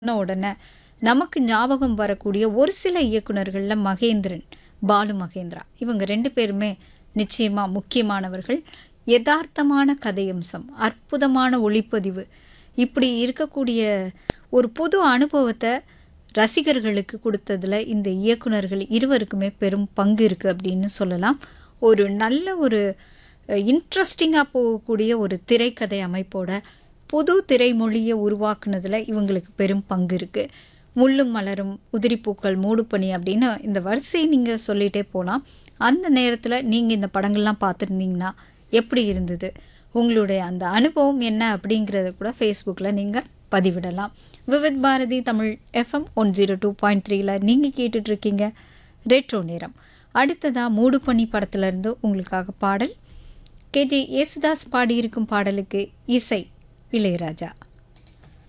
சொன்ன உடனே நமக்கு ஞாபகம் வரக்கூடிய ஒரு சில இயக்குனர்களில் மகேந்திரன் பாலு மகேந்திரா இவங்க ரெண்டு பேருமே நிச்சயமாக முக்கியமானவர்கள் யதார்த்தமான கதையம்சம் அற்புதமான ஒளிப்பதிவு இப்படி இருக்கக்கூடிய ஒரு புது அனுபவத்தை ரசிகர்களுக்கு கொடுத்ததுல இந்த இயக்குனர்கள் இருவருக்குமே பெரும் பங்கு இருக்குது அப்படின்னு சொல்லலாம் ஒரு நல்ல ஒரு இன்ட்ரெஸ்டிங்காக போகக்கூடிய ஒரு திரைக்கதை அமைப்போட புது திரைமொழியை உருவாக்குனதுல இவங்களுக்கு பெரும் பங்கு இருக்குது முள்ளும் மலரும் உதிரிப்பூக்கள் மூடுபனி அப்படின்னு இந்த வரிசையை நீங்கள் சொல்லிகிட்டே போகலாம் அந்த நேரத்தில் நீங்கள் இந்த படங்கள்லாம் பார்த்துருந்தீங்கன்னா எப்படி இருந்தது உங்களுடைய அந்த அனுபவம் என்ன அப்படிங்கிறத கூட ஃபேஸ்புக்கில் நீங்கள் பதிவிடலாம் Vividh Bharati Tamil FM one zero two point த்ரீல நீங்கள் கேட்டுட்ருக்கீங்க ரெட்ரோ நேரம் அடுத்ததாக மூடுபனி படத்துலேருந்து உங்களுக்காக பாடல் கேஜே யேசுதாஸ் பாடியிருக்கும் பாடலுக்கு இசை இளையராஜா